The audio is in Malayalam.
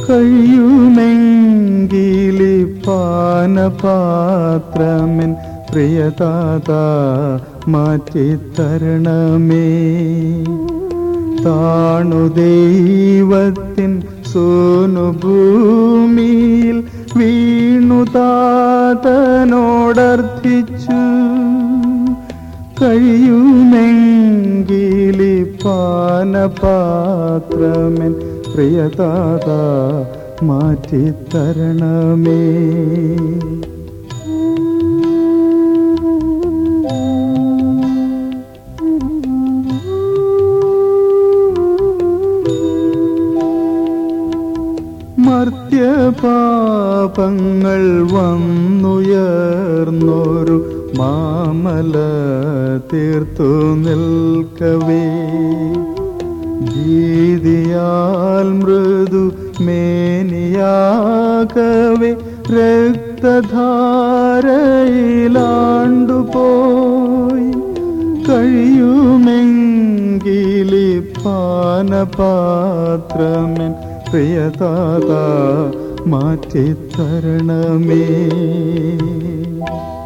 കഴിയുമെങ്കിലി പാനപാത്രമെൻ പ്രിയതാത മാറ്റിത്തരണമേ താണു ദൈവത്തിൻ സോനുഭൂമിയിൽ വീണു താതനോടർത്ഥിച്ചു കഴിയുമെങ്കിലി പാനപാത്രമെൻ പ്രിയതാത മാറ്റിത്തരണമേ മർത്യപാപങ്ങൾ വന്നുയർന്നൊരു മാമല തീർത്തു നിൽക്കവേ ഭീതിയാൽ മൃദു മേനിയാകവേ രക്തധാരയിലാണ്ടുപോയി കഴിയുമെങ്കിലി പാനപാത്രമെൻ പ്രിയതാത മാറ്റിത്തരണമേ